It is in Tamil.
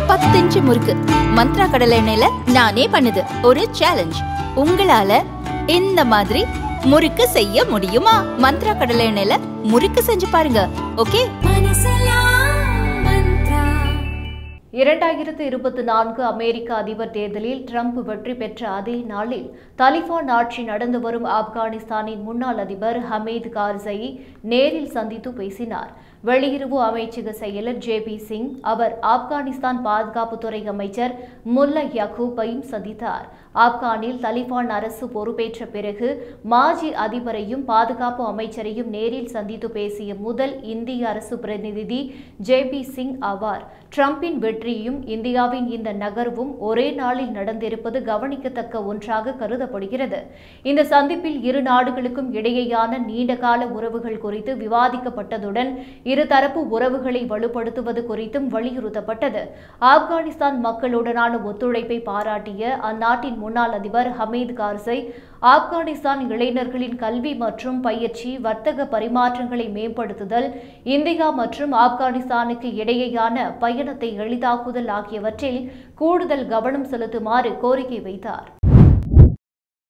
பத்து இன்ச்சு முறுக்கு மந்த்ரா கடலை எண்ணெயில நானே பண்ணுது ஒரு சேலஞ்ச் உங்களால இந்த மாதிரி முறுக்கு செய்ய முடியுமா மந்த்ரா கடலை எண்ணெயில முறுக்கு செஞ்சு பாருங்க ஓகே இரண்டாயிரத்து இருபத்தி நான்கு அமெரிக்க அதிபர் தேர்தலில் ட்ரம்ப் வெற்றி பெற்ற அதே நாளில் தலிபான் ஆட்சி நடந்து வரும் ஆப்கானிஸ்தானின் முன்னாள் அதிபர் ஹமீத் கார்சை நேரில் சந்தித்து பேசினார் வெளியுறவு அமைச்சக செயலர் ஜே பி சிங் அவர் ஆப்கானிஸ்தான் பாதுகாப்புத்துறை அமைச்சர் முல்லா யகூப்பையும் சந்தித்தார் ஆப்கானில் தலிபான் அரசு பொறுப்பேற்ற பிறகு மாஜி அதிபரையும் பாதுகாப்பு அமைச்சரையும் நேரில் சந்தித்து பேசிய முதல் இந்திய அரசு பிரதிநிதி ஜே பி சிங் ஆவார் ட்ரம்பின் வெற்றியும் இந்தியாவின் இந்த நகர்வும் ஒரே நாளில் நடந்திருப்பது கவனிக்கத்தக்க ஒன்றாக கருதப்படுகிறது இந்த சந்திப்பில் இரு நாடுகளுக்கும் இடையேயான நீண்டகால உறவுகள் குறித்து விவாதிக்கப்பட்டதுடன் இருதரப்பு உறவுகளை வலுப்படுத்துவது குறித்தும் வலியுறுத்தப்பட்டது ஆப்கானிஸ்தான் மக்களுடனான ஒத்துழைப்பை பாராட்டிய அந்நாட்டின் முன்னாள் அதிபர் ஹமீத் கார்சை ஆப்கானிஸ்தான் இளைஞர்களின் கல்வி மற்றும் பயிற்சி வர்த்தக பரிமாற்றங்களை மேம்படுத்துதல் இந்தியா மற்றும் ஆப்கானிஸ்தானுக்கு இடையேயான பயணத்தை எளிதாக்குதல் ஆகியவற்றில் கூடுதல் கவனம் செலுத்துமாறு கோரிக்கை வைத்தார்